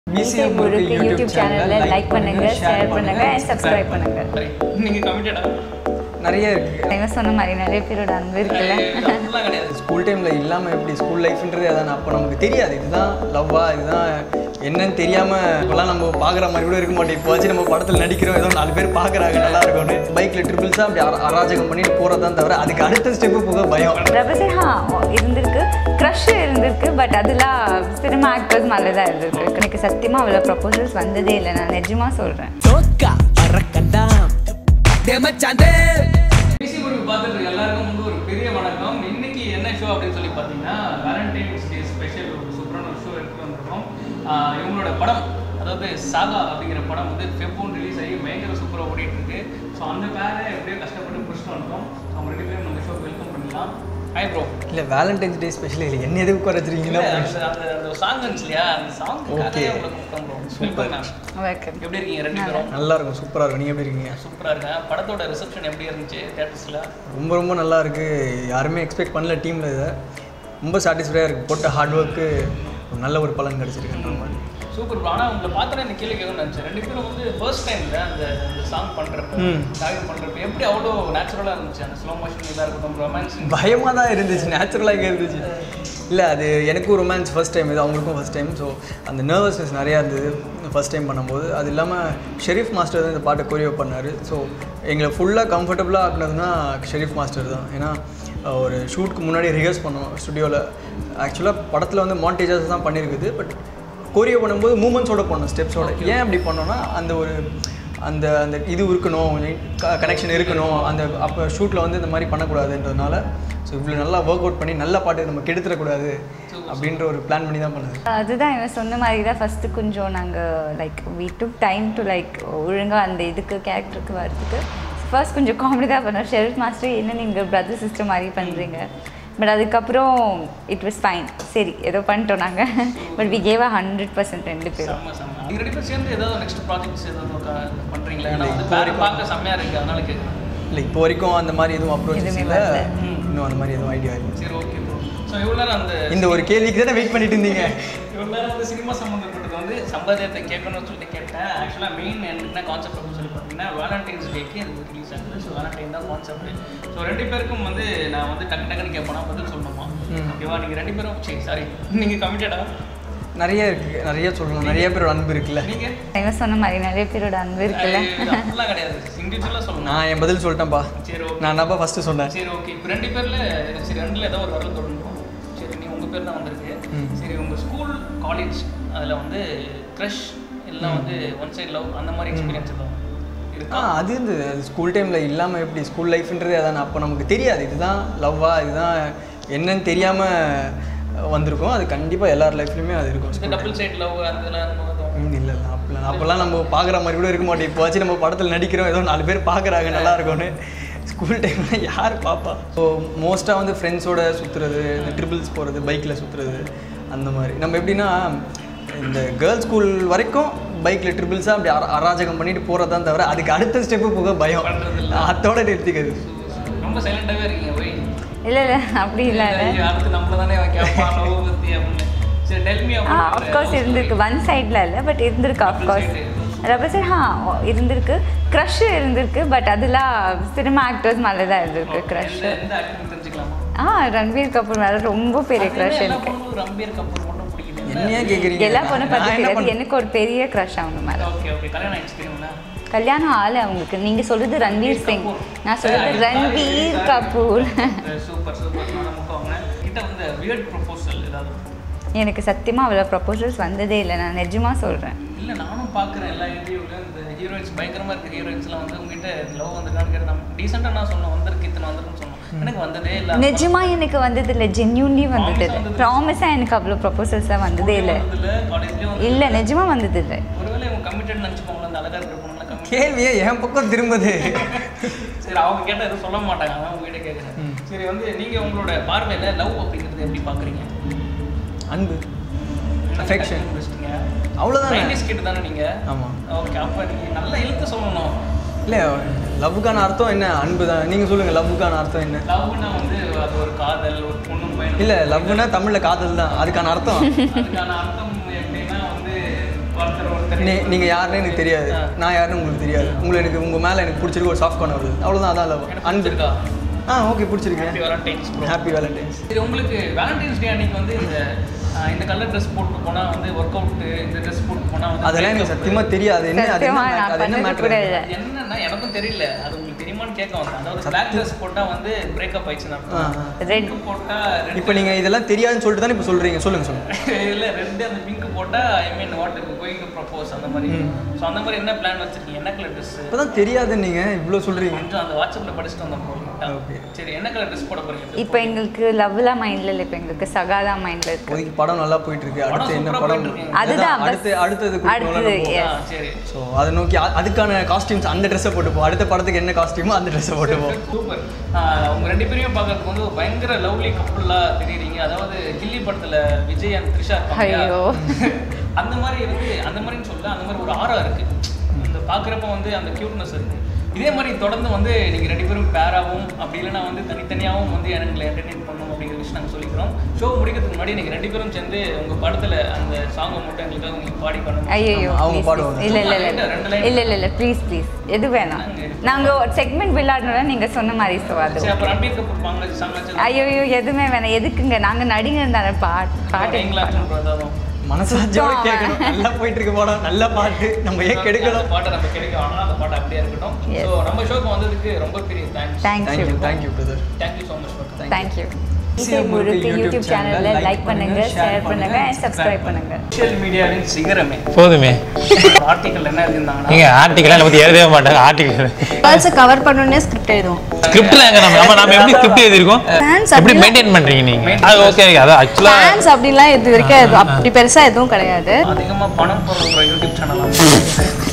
மீசை முறுக்கு யூடியூப் சேனல்ல லைக் பண்ணுங்க ஷேர் பண்ணுங்க and சப்ஸ்கிரைப் பண்ணுங்க நீங்க கமிட்டடா நிறைய இருக்கு இவன் சொன்ன மாதிரி நிறைய பேரோட அன்பு இருக்குல்ல அப்படிலாம் கிடையாது ஸ்கூல் டைமில் இல்லாமல் எப்படி ஸ்கூல் லைஃப்ன்றது அதான் அப்போ நமக்கு தெரியாது இதுதான் லவ்வா இதுதான் என்னன்னு தெரியாமல் இப்போலாம் நம்ம பார்க்குற மாதிரி கூட இருக்க மாட்டோம் இப்போ வச்சு நம்ம படத்தில் நடிக்கிறோம் ஏதோ நாலு பேர் பார்க்குறாங்க நல்லா இருக்கும்னு பைக்கில் ட்ரிபிள்ஸாக அப்படி அர- அராஜகம் பண்ணிட்டு போகிறதான் தவிர அதுக்கு அடுத்த ஸ்டெப்பு போக பயம் ரபசர் ஹா இருந்திருக்கு க்ரஷ் இருந்திருக்கு பட் அதெல்லாம் சினிமா ஆக்டர்ஸ் மேலே தான் இருந்திருக்கு எனக்கு சத்தியமாக அவ்வளோ ப்ரப்போசல்ஸ் வந்ததே இல்லை நான் நிஜமாக சொல்கிறேன் தோற்கா பறக்கலாம் டெமச்சாந்தே பிசி முருகு பார்த்துட்டு இருக்க எல்லாருக்கும் வந்து ஒரு பெரிய வணக்கம் இன்னைக்கு என்ன ஷோ அப்படின்னு சொல்லி பார்த்தீங்கன்னா வேலண்டைன்ஸ் டே ஸ்பெஷல் ஒரு சூப்பரான ஒரு ஷோ எடுத்து வந்திருக்கோம் ஆஹ் இவங்களோட படம் அதாவது சாகா அப்படிங்கிற படம் வந்து ஃபெப்ரூன் ரிலீஸ் ஆகி பயங்கர சூப்பராக ஓடிட்டு இருக்கு ஸோ அந்த பேரை எப்படியோ கஷ்டப்பட்டு பிடிச்சிட்டு வந்தோம் ஸோ அவங்க ரெண்டு பேரும் நம்ம ஷோக்கு வெல்கம் பண்ணிடலாம் ஹாய் ப்ரோ இல்லை வேலண்டைன்ஸ் டே ஸ்பெஷல் இல்லை என்ன எதுக்கு குறைச்சிருக்கீங்கன்னா அந்த அந்த அந்த சாங் இருந்துச்சு இல்லையா அந்த சாங் Okay. உங்களை கூப்பிட்டோம் ப்ரோ சூப்பர் வெல்கம் எப்படி இருக்கீங்க ரெண்டு பேரும் நல்லா இருக்கும் சூப்பராக இருக்கும் நீங்கள் எப்படி இருக்கீங்க சூப்பராக இருக்கேன் படத்தோட ரிசப்ஷன் எப்படி இருந்துச்சு தேட்டர்ஸில் ரொம்ப ரொம்ப நல்லா இருக்கு யாருமே எக்ஸ்பெக்ட் பண்ணல டீமில் இதை ரொம்ப சாட்டிஸ்ஃபைடாக இருக்குது போட்ட ஹார்ட் ஒர்க்கு நல்ல ஒரு பலன் கிடச்சிருக்கு மாதிரி சூப்பர் ப்ரோ ஆனால் உங்களை பார்த்தோன்னே இந்த கேள்வி கேட்கணும்னு நினச்சேன் ரெண்டு பேரும் வந்து ஃபர்ஸ்ட் டைம்ல அந்த அந்த சாங் பண்ணுறப்ப ம். டாக்டர் பண்ணுறப்ப எப்படி அவ்வளோ நேச்சுரலாக இருந்துச்சு அந்த ஸ்லோ மோஷன் இதாக இருக்கட்டும் ரொமான்ஸ் பயமாக தான் இருந்துச்சு நேச்சுரலாக இருந்துச்சு இல்லை அது எனக்கும் ரொமான்ஸ் ஃபர்ஸ்ட் டைம் இது அவங்களுக்கும் ஃபர்ஸ்ட் டைம் ஸோ அந்த நர்வஸ்னஸ் நிறையா இருந்தது ஃபர்ஸ்ட் டைம் பண்ணும்போது அது இல்லாமல் ஷெரீஃப் மாஸ்டர் தான் இந்த பாட்டை கொரியோ பண்ணார் ஸோ எங்களை ஃபுல்லாக கம்ஃபர்டபுளாக ஆக்குனதுன்னா ஷெரீஃப் மாஸ்டர் தான் ஏன்னா அஹ், ஒரு ஷூட்க்கு முன்னாடி ரிஹர்ஸ் பண்ணோம் ஸ்டுடியோவில் ஆக்சுவலாக படத்தில் வந்து மாண்டேஜஸ் தான் பண்ணியிருக்குது பட் கொரியோ பண்ணும்போது மூமெண்ட்ஸோட பண்ணோம் ஸ்டெப்ஸோட ஏன் அப்படி பண்ணோன்னா அந்த ஒரு அந்த அந்த இது இருக்கணும் கனெக்ஷன் இருக்கணும் அந்த அப்போ ஷூட்டில் வந்து இந்த மாதிரி பண்ணக்கூடாதுன்றதுனால ஸோ இவ்வளோ நல்லா ஒர்க் அவுட் பண்ணி நல்ல பாட்டு நம்ம கெடுத்துடக்கூடாது அப்படின்ற ஒரு பிளான் பண்ணி தான் பண்ணது அதுதான் இவன் சொன்ன மாதிரி தான் ஃபஸ்ட்டு கொஞ்சம் நாங்கள் like we took time to like ஒழுங்காக அந்த இதுக்கு கேரக்டருக்கு வரதுக்கு ஃபர்ஸ்ட் கொஞ்சம் காமெடி தான் பண்ணோம் ஷெரீஃப் மாஸ்டர் என்ன நீங்கள் பிரதர் சிஸ்டர் மாதிரி பண்ணுறீங்க பட் அதுக்கப்புறம் இட் வாஸ் ஃபைன் சரி ஏதோ பண்ணிட்டோம் நாங்கள் but we gave a hundred percent ரெண்டு பேரும் செம்ம செம்ம நீங்கள் ரெண்டு பேரும் சேர்ந்து ஏதாவது நெக்ஸ்ட் ப்ராஜெக்ட்ஸ் ஏதாவது க- பண்றீங்களா ஏன்னா வந்து பேரை பார்க்க செம்மையாக இருக்குது அதனால கேட்குறேன் இல்லை இப்போ வரைக்கும் அந்த மாதிரி எதுவும் அப்ரோச் எதுவுமே இல்லை வரல. இன்னும் அந்த மாதிரி எதுவும் ஐடியா இல்லை சரி ஓகே ப்ரோ ஸோ இவ்வளோ நேரம் அந்த இந்த ஒரு கேள்விக்கு தானே வெயிட் பண்ணிட்டு இருந்தீங்க இவ்வளோ நேரம் வந்து சினிமா சம்மந்தப்பட்டது வந்து சம்பாத்தியத்தை கேட்கணும்னு சொல்லிட்டு கேட்டேன் ஆக்சுவலாக மெயின் என்ன கான்செப்ட் அப்படின்னு சொல்லி பார்த்தீங்கன்னா வேலண்டைன்ஸ் டேக்கு இது ரிலீஸ் ஆகுது ஸோ வேலண்டைன் தான் கான்செப்ட் ஸோ ரெண்டு பேருக்கும் வந்து நான் வந்து டக்கு டக்குன்னு கேட்பேனா பதில் சொல்லணுமா ம். ஓகேவா நீங்கள் ரெண்டு பேரும் சரி சாரி நீங்கள் கமிட்டடா நிறைய இருக்கு நிறைய சொல்லலாம் நிறைய பேரோட அன்பு இருக்குல்ல நீங்கள் இவன் சொன்ன மாதிரி நிறைய பேரோட அன்பு இருக்குல்ல அப்படிலாம் கிடையாது இண்டிவிஜுவலாக சொல்லணும் நான் என் பதில் சொல்லிட்டேன்ப்பா சரி ஓகே நான் என்னப்பா ஃபஸ்ட்டு சொன்னேன் சரி ஓகே இப்போ ரெண்டு பேரில் சரி ரெண்டில் ஏதோ ஒரு வரல் தொடங்கணும் சரி நீ உங்கள் பேர் தான் வந்திருக்கு ம். சரி உங்கள் ஸ்கூல் காலேஜ் அதில் வந்து க்ரஷ் எல்லாம் வந்து ஒன் சைட் லவ் அந்த மாதிரி எக்ஸ்பீரியன்ஸ் எல்லாம் ஆ இருக்கா அது இருந்தது அது ஸ்கூல் டைமில் இல்லாமல் எப்படி ஸ்கூல் லைஃப்ன்றது அதான் அப்போ நமக்கு தெரியாது இதுதான் லவ்வா இதுதான் என்னன்னு தெரியாமல் வந்திருக்கும் அது கண்டிப்பாக எல்லார் லைஃப்லையுமே அது இருக்கும் இந்த school டபுள் சைட் லவ் அந்த இதெல்லாம் இருக்கும்போது ம், இல்லை இல்லை அப்போலாம் அப்போல்லாம் நம்ம பார்க்குற மாதிரி கூட இருக்க மாட்டோம் இப்போ வச்சு நம்ம படத்தில் நடிக்கிறோம் ஏதோ நாலு பேர் பார்க்குறாங்க நல்லா இருக்கும்னு ஸ்கூல் டைமில் யார் பார்ப்பா ஸோ மோஸ்ட்டாக வந்து ஃப்ரெண்ட்ஸோட சுற்றுறது இந்த ட்ரிபிள்ஸ் போகிறது பைக்கில் சுற்றுறது அந்த மாதிரி நம்ம எப்படின்னா இந்த கேர்ள்ஸ் ஸ்கூல் வரைக்கும் பைக்கில் ட்ரிபிள்ஸாக அப்படி அர- அராஜகம் பண்ணிட்டு போகிறது தான் தவிர அதுக்கு அடுத்த ஸ்டெப்பு போக பயம் பண்றதில்ல. அதோட நிறுத்திக்கிறது ரொம்ப சைலண்டாகவே இருக்கீங்க போய் இல்லை இல்லை அப்படி இல்லை இல்லை அடுத்து நம்மள தானே கேட்பான் லவ் பற்றி அப்படின்னு சரி டெல்மி ஆ அஃப்கோர்ஸ் இருந்திருக்கு ஒன் சைடில் இல்லை பட் இருந்திருக்கு அஃப்கோர்ஸ் ரபசர் ஹா இருந்திருக்கு க்ரஷ் இருந்திருக்கு பட் அதெல்லாம் சினிமா ஆக்டர்ஸ் மேலே தான் இருந்திருக்கு க்ரஷ் எந்த ஆக்டர் தெரிஞ்சுக்கலாமா ஆ ரன்வீர் கபூர் மேலே ரொம்ப பெரிய க்ரஷ் எல்லா எனக்கு பொண்ணுக்கும் ரம்பீர் கபூர் மட்டும் பிடிக்குது என்னையா கேட்குறீங்க எல்லா பொண்ணு பார்த்து நான் என்ன தெரியாது பண்ண- எனக்கு ஒரு பெரிய க்ரஷ் அவங்க மேலே ஓகே ஓகே கல்யாணம் ஆயிடுச்சு தெரியுங்களா கல்யாணம் ஆளு அவங்களுக்கு நீங்கள் சொல்கிறது ரன்வீர் சிங் நான் சொல்கிறது ரன்வீர் கபூர் சூப்பர் சூப்பர் நமக்கு அவங்க கிட்ட வந்து வியர்ட் ப்ரொபோசல் ஏதாவது எனக்கு சத்தியமாக அவ்வளோ ப்ரப்போசல்ஸ் வந்ததே இல்லை நான் நிஜமாக சொல்கிறேன் இல்லை நானும் பார்க்குறேன் எல்லா இன்டர்வியூவில் இந்த ஹீரோயின்ஸ் பயங்கரமாக இருக்க ஹீரோயின்ஸ்லாம் வந்து உங்ககிட்ட லவ் வந்திருக்கான்னு கேட்டு நம்ம டீசெண்டாக நான் சொன்னேன் வந்திருக்கு இத்தனை வந்திருக்குன்னு சொன்னோம் எனக்கு வந்ததே இல்லை நிஜமா எனக்கு வந்தது இல்லை ஜென்யூன்லி வந்தது இல்லை ப்ராமிஸாக எனக்கு அவ்வளோ ப்ரப்போசல்ஸ்லாம் வந்ததே இல்லை இல்லை காலேஜ்லேயும் வந்து இல்லை நிஜமா வந்தது இல்லை ஒருவேளை இவங்க கமிட்டட் நினச்சிப்பாங்களா அந்த அழகாக இருக்கிற பொண்ணுலாம் கமிட் கேள்வியே என் பக்கம் திரும்புது சரி அவங்க கேட்டால் எதுவும் சொல்ல மாட்டாங்க அதான் உங்ககிட்ட கேட்குறேன் சரி வந்து நீங்கள் உங்களோட பார்வையில் லவ் அப்படிங்கிறது எப்படி பார்க்குறீங்க அன்பு Affection. அவ்வளோதான் நைன்டிஸ் கிட்ட தானே நீங்கள் ஆமாம் ஓகே அப்போ நீங்கள் நல்லா இழுத்து சொல்லணும் இல்லை லவ்வுக்கான அர்த்தம் என்ன அன்பு தான் நீங்கள் சொல்லுங்கள் லவ்வுக்கான அர்த்தம் என்ன லவ்னா வந்து அது ஒரு காதல் ஒரு பொண்ணும் பையனும் இல்லை லவ்னா தமிழில் காதல் தான் அதுக்கான அர்த்தம் அதுக்கான அர்த்தம் எப்படின்னா வந்து இப்போ நீ- நீங்க யாருன்னு எனக்கு தெரியாது ஆ. நான் யாருன்னு உங்களுக்கு தெரியாது உங்களுக்கு எனக்கு உங்க மேல எனக்கு பிடிச்சிருக்கு ஒரு சாஃப்ட் கார்னர் வருது அவ்வளவுதான் அதான் லவ் எனக்கு அன்பு பிடிச்சிருக்கா? ஆ ஓகே பிடிச்சிருக்கேன் happy valentine's bro happy valentine's சரி உங்களுக்கு வேலண்டைன்ஸ் டே அன்னைக்கு வந்து இந்த ஆஹ், இந்த கலர் ட்ரெஸ் போட்டு போனா வந்து ஒர்க் அவுட் இந்த ட்ரெஸ் போட்டு போனா வந்து அதெல்லாம் எனக்கு breakup. சத்தியமா தெரியாது என்ன அது என்ன சத்தியமா mat- நான் அது என்ன பண்ணது கூட மேட்ரு இல்லை என்னன்னா எனக்கும் தெரியல அது உங்களுக்கு தெரியுமான்னு கேட்க வந்தேன் அதாவது பிளாக் ட்ரெஸ் போட்டா வந்து பிரேக்கப் ஆயிடுச்சுன்னு ஆ, அர்த்தம் ஆ. ரெட் Pink போட்டா ரெட் இப்போ நீங்க இதெல்லாம் தெரியாதுன்னு சொல்லிட்டு தானே இப்போ சொல்றீங்க சொல்லுங்க சொல்லுங்க இல்ல ரெண்டு அந்த பிங்க் போட்டா I mean what going to propose அந்த மாதிரி ஸோ அந்த மாதிரி என்ன பிளான் வச்சிருக்கீங்க என்ன கலர் ட்ரெஸ் இப்போதான் தெரியாது நீங்க இவ்வளோ சொல்றீங்க கொஞ்சம் அந்த வாட்ஸ்அப்ல படிச்சுட்டு வந்தோம் bro. Okay. சரி என்ன கலர் ட்ரெஸ் போட போறீங்க இப்போ எங்களுக்கு லவ்லாம் மைண்டில் இல்லை இப்போ எங்களுக்கு சகாதா மைண்டில் இருக்கு இப்போதைக்கு படம் நல்லா போயிட்டு இருக்கு அடுத்து படம் என்ன சூப்பரா படம் போயிட்டு இருக்கு. அதுதான் bus. அடுத்து அடுத்தது அடுத்தது, yes. ஆ, சரி ஸோ அதை நோக்கி அ- அதுக்கான காஸ்டியூம்ஸ் அந்த ட்ரெஸ்ஸை போட்டுப்போம் அடுத்த படத்துக்கு என்ன காஸ்டியூமோ அந்த ட்ரெஸ்ஸை போட்டுப்போம் சூப்பர் உங்க ரெண்டு பேரையும் பார்க்கறதுக்கு வந்து ஒரு பயங்கர லவ்லி கப்புலா தெரியுறீங்க அதாவது கில்லி படத்துல விஜய் அண்ட் த்ரிஷா இருப்பாங்க இல்லையா? ஐயோ. அந்த மாதிரி இருக்கு அந்த மாதிரின்னு சொல்ல அந்த மாதிரி ஒரு ஆரா இருக்கு இந்த பார்க்குறப்ப வந்து அந்த கியூட்னஸ் இருக்கு இதே மாதிரி தொடர்ந்து வந்து நீங்க ரெண்டு பேரும் பேராகவும் அப்படி இல்லைன்னா வந்து தனித்தனியாகவும் வந்து எங்களை என்டர்டெயின் பண்ணணும் அப்படிங்கிற விஷயம் நாங்கள் சொல்லிக்கிறோம் ஷோ முடிக்கிறதுக்கு முன்னாடி நீங்க ரெண்டு பேரும் சேர்ந்து உங்க படத்துல அந்த சாங்கை மட்டும் எங்களுக்காக உங்களுக்கு பாடி பண்ணணும் ஐயோ அவங்க பாடுவாங்க. இல்ல இல்ல ரெண்டு இல்ல line. இல்ல இல்ல இல்ல ப்ளீஸ் ப்ளீஸ் எது வேணாம் நாங்க ஒரு செக்மெண்ட் விளையாடணும்னா நீங்க சொன்ன மாதிரி ஸோ அது சரி அப்போ ரன்பீர் கபூர் பாங்க சாங் ஐயோ ஐயோ எதுவுமே வேணாம் எதுக்குங்க நாங்க நடிகர் தானே பாட்டு பாட்டு எங்களாச்சும் ஏதாவது மனசாட்சியோட சுத்தம். கேட்கணும் நல்லா போயிட்டு இருக்கு படம் நல்ல பாட்டு நம்ம ஏன் அந்த கெடுக்கணும் பாட்டை நம்ம கிடைக்கும் ஆனால் அந்த பாட்டு அப்படியே இருக்கட்டும் Yes. ஸோ நம்ம ஷோக்கு வந்ததுக்கு ரொம்ப பெரிய thanks thank you thank you thank you brother thank you so much for thank you இசை முறுக்கு யூடியூப் சேனல்ல லைக் பண்ணுங்க ஷேர் பண்ணுங்க சப்ஸ்கிரைப் பண்ணுங்க சோஷியல் மீடியாவின் சிகரமே போதுமே ஆர்டிக்கல் என்ன இருந்தாங்கன்னா நீங்க ஆர்டிக்கல் நம்ம பத்தி எழுதவே மாட்டாங்க ஆர்டிக்கல் கேர்ள்ஸை கவர் பண்ணணுன்னே ஸ்கிரிப்ட் எழுதுவோம் ஸ்கிரிப்ட்ல எங்க நம்ம நம்ம நம்ம எப்படி ஸ்கிரிப்ட் எழுதிருக்கோம் Fans எப்படி அப்படிலாம் மெயின்டைன் பண்றீங்க நீங்க அது ஓகே அது ஆக்சுவலா ஃபேன்ஸ் அப்படிலாம் இது வரைக்கும் எதுவும் அப்படி பெருசா எதுவும் கிடையாது அதிகமாக பணம் போடுற யூடியூப் சேனல்